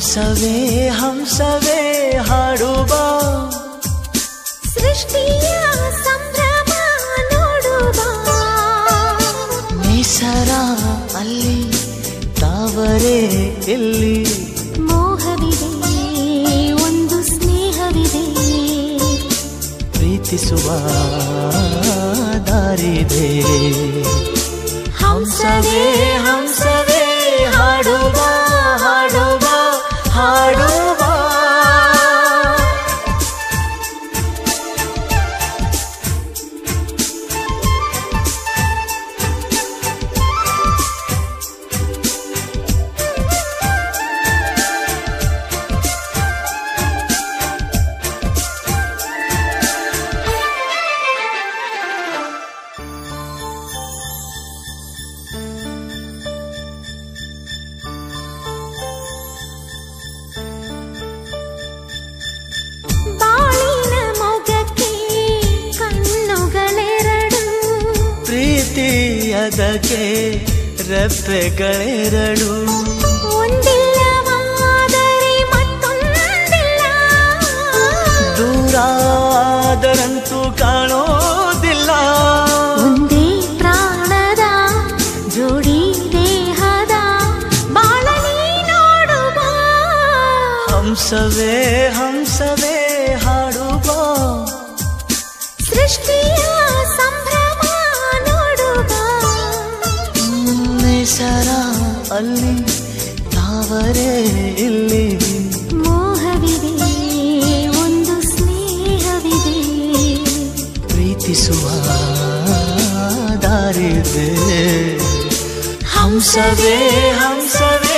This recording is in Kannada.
ಹಂಸವೇ ಹಂಸವೇ ಹಾಡುವ ಸೃಷ್ಟಿಯ ಸಂಭ್ರಮ ನೋಡುವ ನೇಸರ ಅಲ್ಲಿ ತಾವರೆ ಇಲ್ಲಿ ಮೋಹವಿದೆ ಒಂದು ಸ್ನೇಹವಿದೆ ಪ್ರೀತಿಸುವ ದಾರಿದೆ ಹಂಸವೇ ಹಂಸವೇ ಹಾಡುವ ಹಾಡುವ ಹಾಡುವ ಬಾಳಿನ ಮೊಗಕ್ಕೆ ಕಣ್ಣುಗಳೆರಡು ಪ್ರೀತಿಯದಕ್ಕೆ ರೆಪ್ಪೆಗಳೆರಡು ಒಂದಿಲ್ಲವಾದರೆ ಮತ್ತೊಂದಿಲ್ಲ ದೂರಾದರಂತೂ ಕಾಣೋದಿಲ್ಲ ಒಂದೇ ಪ್ರಾಣದ ಜೋಡಿ ದೇಹದ ಬಾಳಲಿ ನೋಡುವ ಹಂಸವೇ ಹಂಸವೇ ಹಾಡುವ ಸೃಷ್ಟಿಯ ಸಂಭ್ರಮ ನೋಡುವ ನೇಸರ ಅಲ್ಲಿ ತಾವರೆ ಇಲ್ಲಿ ಮೋಹವಿದೆ ಒಂದು ಸ್ನೇಹವಿದೆ ಪ್ರೀತಿಸುವ ದಾರಿದೆ ಹಂಸವೇ ಹಂಸವೇ